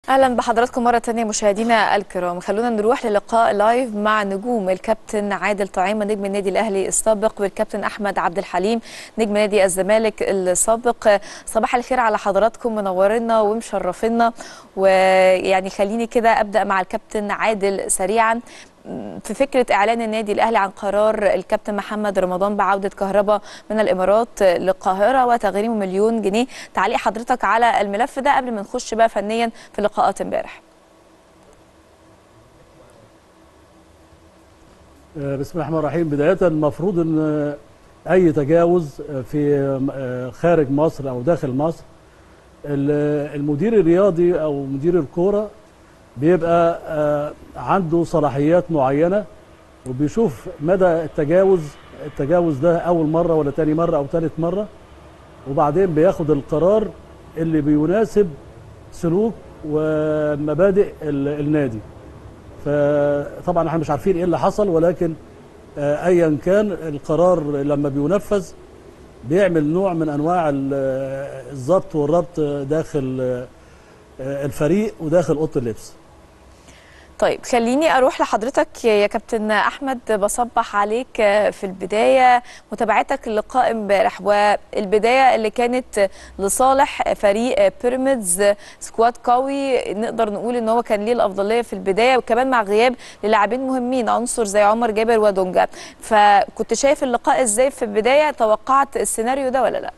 اهلا بحضراتكم مره تانية مشاهدينا الكرام خلونا نروح للقاء لايف مع نجوم الكابتن عادل طعيمه نجم النادي الاهلي السابق والكابتن احمد عبد الحليم نجم نادي الزمالك السابق صباح الخير على حضراتكم منورنا ومشرفينا ويعني خليني كده ابدا مع الكابتن عادل سريعا في فكرة إعلان النادي الأهلي عن قرار الكابتن محمد رمضان بعودة كهرباء من الإمارات للقاهرة وتغريمه مليون جنيه تعليق حضرتك على الملف ده قبل ما نخش بقى فنيا في لقاءات امبارح بسم الله الرحمن الرحيم بداية المفروض أن أي تجاوز في خارج مصر أو داخل مصر المدير الرياضي أو مدير الكورة بيبقى عنده صلاحيات معينة وبيشوف مدى التجاوز التجاوز ده أول مرة ولا تاني مرة أو تالت مرة وبعدين بياخد القرار اللي بيناسب سلوك ومبادئ النادي فطبعا احنا مش عارفين ايه اللي حصل ولكن ايا كان القرار لما بينفذ بيعمل نوع من انواع الضبط والربط داخل الفريق وداخل اوضه اللبس طيب خليني اروح لحضرتك يا كابتن احمد بصبح عليك في البدايه متابعتك اللقاء امبارح والبدايه اللي كانت لصالح فريق بيراميدز سكواد قوي نقدر نقول ان هو كان ليه الافضليه في البدايه وكمان مع غياب للاعبين مهمين عنصر زي عمر جابر ودونجا فكنت شايف اللقاء ازاي في البدايه توقعت السيناريو ده ولا لا؟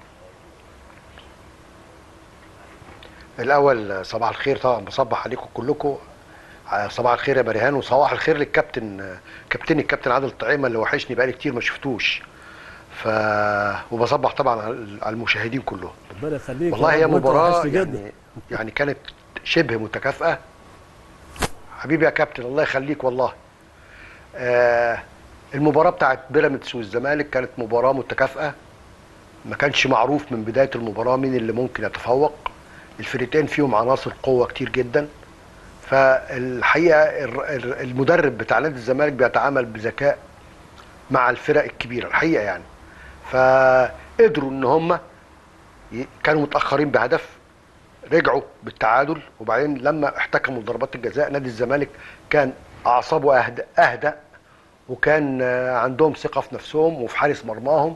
الاول صباح الخير طبعا بصبح عليكم كلكم صباح الخير يا بريهان وصباح الخير للكابتن كابتن الكابتن عادل طعيمه اللي وحشني بقالي كتير ما شفتوش ف وبصبح طبعا على المشاهدين كلهم ربنا يخليك والله هي مباراه يعني يعني كانت شبه متكافئه حبيبي يا كابتن الله يخليك والله آه المباراه بتاعت بيراميدز والزمالك كانت مباراه متكافئه ما كانش معروف من بدايه المباراه مين اللي ممكن يتفوق الفريقين فيهم عناصر قوه كتير جدا فالحقيقه المدرب بتاع نادي الزمالك بيتعامل بذكاء مع الفرق الكبيره الحقيقه يعني فقدروا ان هم كانوا متاخرين بهدف رجعوا بالتعادل وبعدين لما احتكموا ضربات الجزاء نادي الزمالك كان اعصابه اهدى اهدى وكان عندهم ثقه في نفسهم وفي حارس مرماهم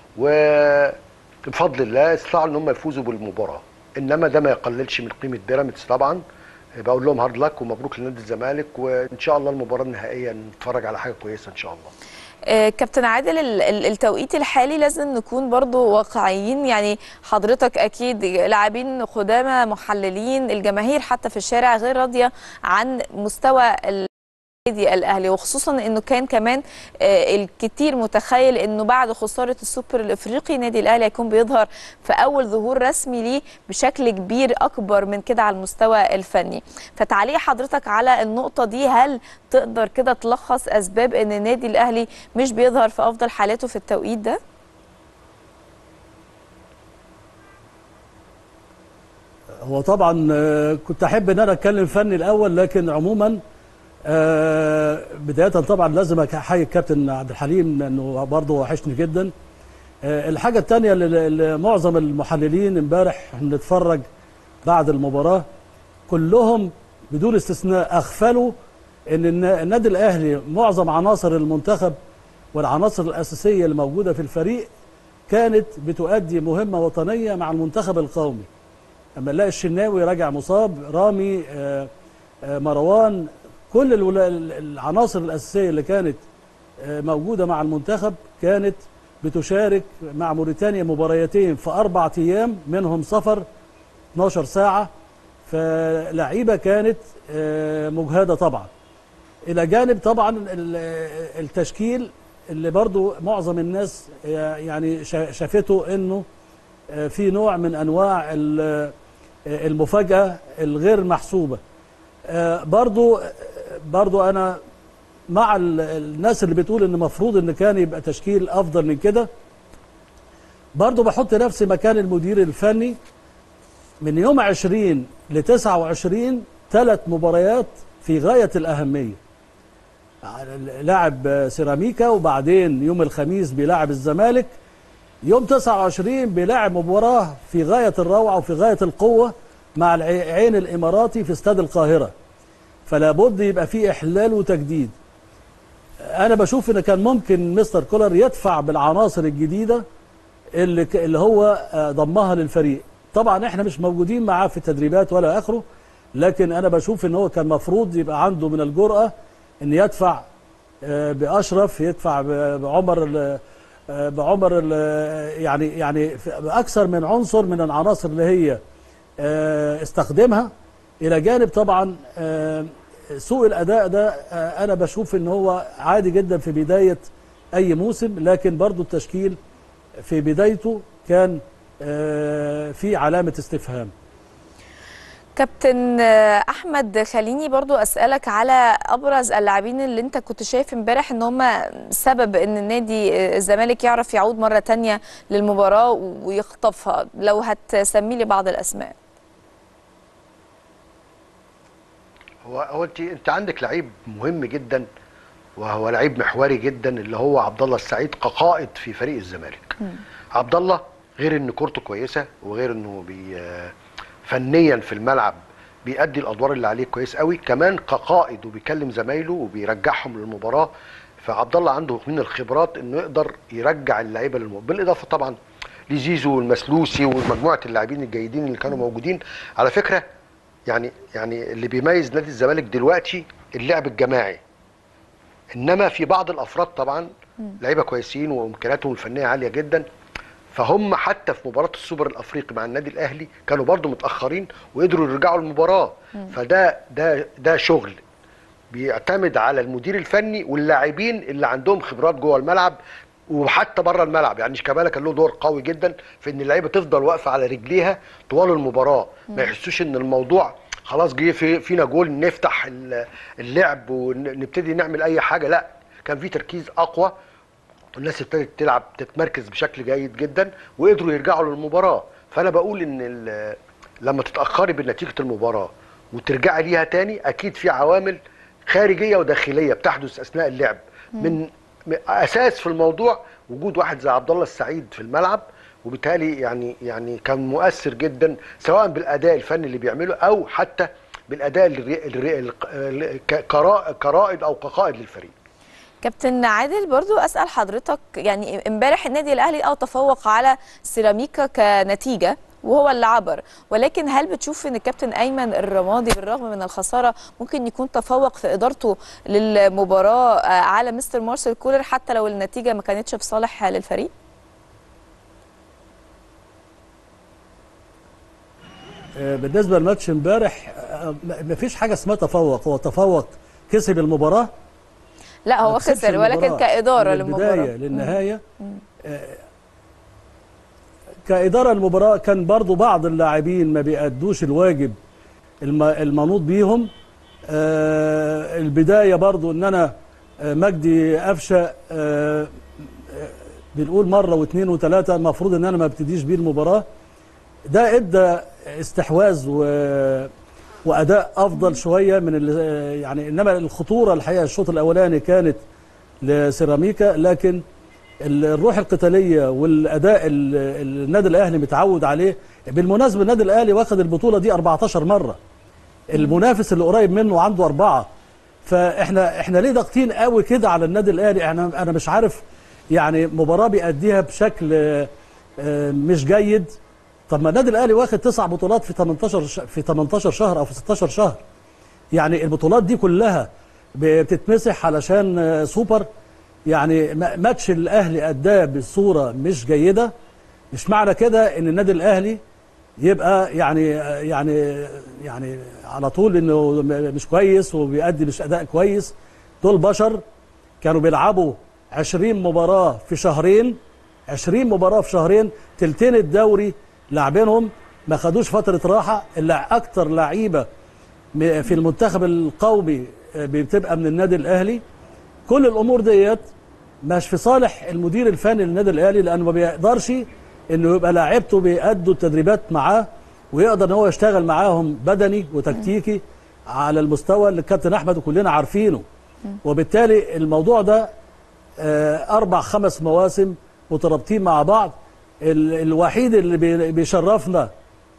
وبفضل الله استطاعوا ان هم يفوزوا بالمباراه انما ده ما يقللش من قيمه بيراميدز طبعا بقول لهم هارد لك ومبروك لنادي الزمالك وان شاء الله المباراه النهائيه نتفرج على حاجه كويسه ان شاء الله آه كابتن عادل التوقيت الحالي لازم نكون برضو واقعيين يعني حضرتك اكيد لاعبين قدامى محللين الجماهير حتى في الشارع غير راضيه عن مستوى النادي الاهلي وخصوصا انه كان كمان آه الكثير متخيل انه بعد خساره السوبر الافريقي النادي الاهلي هيكون بيظهر في اول ظهور رسمي ليه بشكل كبير اكبر من كده على المستوى الفني فتعليق حضرتك على النقطه دي هل تقدر كده تلخص اسباب ان النادي الاهلي مش بيظهر في افضل حالاته في التوقيت ده هو طبعا كنت احب ان انا اتكلم فني الاول لكن عموما آه بداية طبعا لازم احيي الكابتن عبد الحليم لانه برضه وحشني جدا. آه الحاجة الثانية اللي معظم المحللين امبارح بنتفرج بعد المباراة كلهم بدون استثناء اغفلوا ان النادي الاهلي معظم عناصر المنتخب والعناصر الاساسية اللي موجودة في الفريق كانت بتؤدي مهمة وطنية مع المنتخب القومي. اما نلاقي الشناوي راجع مصاب، رامي آه مروان كل العناصر الأساسية اللي كانت موجودة مع المنتخب كانت بتشارك مع موريتانيا مباريتين في أربع أيام منهم سفر 12 ساعة فلعيبة كانت مجهدة طبعا إلى جانب طبعا التشكيل اللي برضو معظم الناس يعني شافته أنه في نوع من أنواع المفاجأة الغير محسوبة برضو برضو انا مع الناس اللي بتقول ان المفروض ان كان يبقى تشكيل افضل من كده برضو بحط نفسي مكان المدير الفني من يوم 20 ل 29 ثلاث مباريات في غايه الاهميه لاعب سيراميكا وبعدين يوم الخميس بيلاعب الزمالك يوم 29 بيلاعب مباراه في غايه الروعه وفي غايه القوه مع العين الاماراتي في استاد القاهره فلا بد يبقى في احلال وتجديد انا بشوف ان كان ممكن مستر كولر يدفع بالعناصر الجديده اللي ك- اللي هو آه، ضمها للفريق طبعا احنا مش موجودين معاه في التدريبات ولا اخره لكن انا بشوف ان هو كان مفروض يبقى عنده من الجرأه ان يدفع آه، باشرف يدفع ب- بعمر ال- آه، بعمر ال- يعني يعني في- باكثر من عنصر من العناصر اللي هي آه، استخدمها الى جانب طبعا آه، سوء الاداء ده آه، انا بشوف ان هو عادي جدا في بدايه اي موسم لكن برضو التشكيل في بدايته كان آه، في علامه استفهام كابتن آه، احمد خليني برضو اسالك على ابرز اللاعبين اللي انت كنت شايف امبارح ان هم سبب ان النادي آه، الزمالك يعرف يعود مره تانية للمباراه ويخطفها لو هتسمي لي بعض الاسماء هو هو انت انت عندك لعيب مهم جدا وهو لعيب محوري جدا اللي هو عبد الله السعيد كقائد في فريق الزمالك عبد الله غير ان كورته كويسه وغير انه بي فنيا في الملعب بيأدي الادوار اللي عليه كويس قوي كمان كقائد وبيكلم زمايله وبيرجعهم للمباراه فعبد الله عنده من الخبرات انه يقدر يرجع اللعيبه للمباراه بالاضافه طبعا لزيزو والمسلوسي ومجموعه اللاعبين الجيدين اللي كانوا موجودين على فكره يعني يعني اللي بيميز نادي الزمالك دلوقتي اللعب الجماعي انما في بعض الافراد طبعا لعيبه كويسين وامكانياتهم الفنيه عاليه جدا فهم حتى في مباراه السوبر الافريقي مع النادي الاهلي كانوا برضو متاخرين وقدروا يرجعوا المباراه فده ده ده شغل بيعتمد على المدير الفني واللاعبين اللي عندهم خبرات جوه الملعب وحتى بره الملعب يعني شيكابالا كان له دور قوي جدا في ان اللعيبه تفضل واقفه على رجليها طوال المباراه ما يحسوش ان الموضوع خلاص جه في فينا جول نفتح ال- اللعب ونبتدي نعمل اي حاجه لا كان في تركيز اقوى الناس ابتدت تلعب تتمركز بشكل جيد جدا وقدروا يرجعوا للمباراه فانا بقول ان ال- لما تتاخري بنتيجه المباراه وترجعي ليها تاني اكيد في عوامل خارجيه وداخليه بتحدث اثناء اللعب من م- اساس في الموضوع وجود واحد زي عبد الله السعيد في الملعب وبالتالي يعني يعني كان مؤثر جدا سواء بالاداء الفني اللي بيعمله او حتى بالاداء الري- الري- الق- ك- كرا- كرائد او كقائد للفريق كابتن عادل برضو اسال حضرتك يعني امبارح النادي الاهلي اه تفوق على سيراميكا كنتيجه وهو اللي عبر ولكن هل بتشوف ان الكابتن ايمن الرمادي بالرغم من الخساره ممكن يكون تفوق في ادارته للمباراه آه، على مستر مارسيل كولر حتى لو النتيجه ما كانتش في صالح للفريق آه، بالنسبه لماتش امبارح آه، ما فيش حاجه اسمها تفوق هو تفوق كسب المباراه لا ما هو كسبش خسر ولكن المباراة كاداره من البدايه للمباراه للنهايه آه، كاداره المباراه كان برضو بعض اللاعبين ما بيأدوش الواجب الم- المنوط بيهم آه، البدايه برضو ان انا آه، مجدي قفشه آه، آه، بنقول مره واثنين وثلاثه المفروض ان انا ما ابتديش بيه المباراه ده ادى استحواذ و واداء افضل شويه من ال- يعني انما الخطوره الحقيقه الشوط الاولاني كانت لسيراميكا لكن ال- الروح القتاليه والاداء ال- ال- النادي الاهلي متعود عليه بالمناسبه النادي الاهلي واخد البطوله دي 14 مره المنافس اللي قريب منه عنده اربعه فاحنا احنا ليه ضاغطين قوي كده على النادي الاهلي احنا انا مش عارف يعني مباراه بيأديها بشكل آه، آه، مش جيد طب ما النادي الاهلي واخد تسع بطولات في 18 ش- في 18 شهر او في 16 شهر يعني البطولات دي كلها بتتمسح علشان آه، سوبر يعني ما- ماتش الاهلي اداه بصوره مش جيده مش معنى كده ان النادي الاهلي يبقى يعني يعني يعني على طول انه م- مش كويس وبيأدي مش اداء كويس دول بشر كانوا بيلعبوا 20 مباراه في شهرين 20 مباراه في شهرين تلتين الدوري لاعبينهم ما خدوش فتره راحه الا اكتر لعيبه م- في المنتخب القومي آه، بتبقى من النادي الاهلي كل الامور ديت مش في صالح المدير الفني للنادي الاهلي لانه ما بيقدرش انه يبقى لاعيبته بيأدوا التدريبات معاه ويقدر ان هو يشتغل معاهم بدني وتكتيكي على المستوى اللي الكابتن احمد وكلنا عارفينه وبالتالي الموضوع ده آه، اربع خمس مواسم مترابطين مع بعض ال- الوحيد اللي بي- بيشرفنا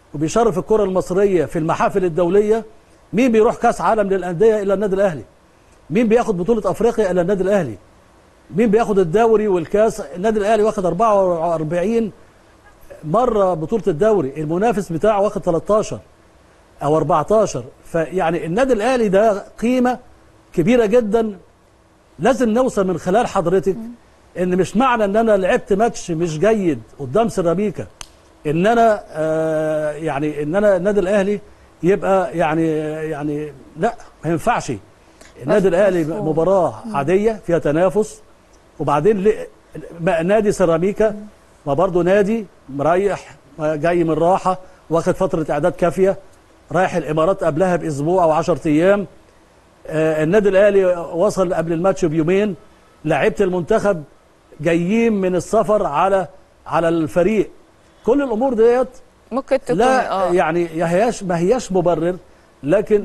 وبيشرف الكره المصريه في المحافل الدوليه مين بيروح كاس عالم للانديه الا النادي الاهلي مين بياخد بطوله افريقيا الا النادي الاهلي مين بياخد الدوري والكاس النادي الاهلي واخد 44 مره بطوله الدوري المنافس بتاعه واخد 13 او 14 فيعني النادي الاهلي ده قيمه كبيره جدا لازم نوصل من خلال حضرتك ان مش معنى ان انا لعبت ماتش مش جيد قدام سيراميكا ان انا آه يعني ان انا النادي الاهلي يبقى يعني يعني لا ما ينفعش النادي الاهلي مفهوم. مباراه عاديه فيها تنافس وبعدين ل- ما- نادي سيراميكا ما برضه نادي مريح ما جاي من راحه واخد فتره اعداد كافيه رايح الامارات قبلها باسبوع او 10 ايام آه، النادي الاهلي وصل قبل الماتش بيومين لعيبه المنتخب جايين من السفر على على الفريق كل الامور ديت ممكن تكون لا اه يعني يا هياش ما هياش مبرر لكن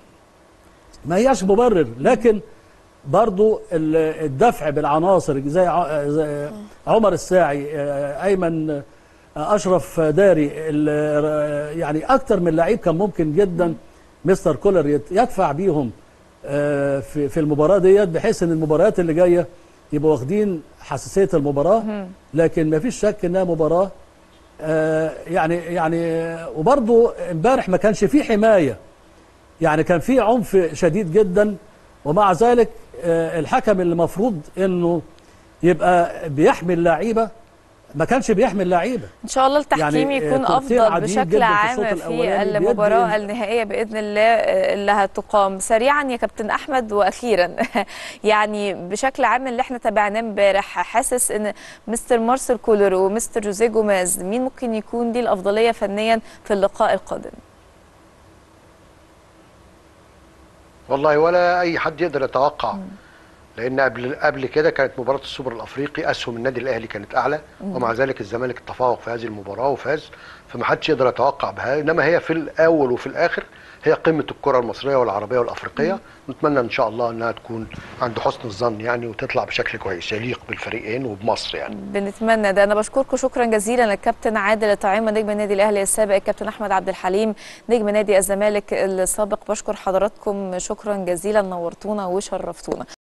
ما هياش مبرر لكن برضو ال- الدفع بالعناصر زي ع- زي عمر الساعي آه، ايمن آه، اشرف داري ال- يعني اكتر من لعيب كان ممكن جدا مستر كولر يت- يدفع بيهم آه، في في المباراه ديت بحيث ان المباريات اللي جايه يبقوا واخدين حساسيه المباراه لكن ما فيش شك انها مباراه آه، يعني يعني آه، وبرضه امبارح ما كانش فيه حمايه يعني كان فيه عنف شديد جدا ومع ذلك آه، الحكم اللي المفروض انه يبقى بيحمي اللعيبه ما كانش بيحمي اللعيبه ان شاء الله التحكيم يعني، يكون آه، كورتين افضل عاديين بشكل جداً في عام الشوط في الأولاني المباراه بيدي- النهائيه باذن الله آه، اللي هتقام سريعا يا كابتن احمد واخيرا يعني بشكل عام اللي احنا تابعناه امبارح حاسس ان مستر مارسيل كولر ومستر جوزيه جوميز مين ممكن يكون ليه الافضليه فنيا في اللقاء القادم والله ولا اي حد يقدر يتوقع لان قبل قبل كده كانت مباراه السوبر الافريقي اسهم النادي الاهلي كانت اعلى ومع ذلك الزمالك تفوق في هذه المباراه وفاز فما حدش يقدر يتوقع بها انما هي في الاول وفي الاخر هي قمه الكره المصريه والعربيه والافريقيه نتمنى ان شاء الله انها تكون عند حسن الظن يعني وتطلع بشكل كويس يليق بالفريقين وبمصر يعني بنتمنى ده انا بشكركم شكرا جزيلا للكابتن عادل طعيمه نجم النادي الاهلي السابق الكابتن احمد عبد الحليم نجم نادي الزمالك السابق بشكر حضراتكم شكرا جزيلا نورتونا وشرفتونا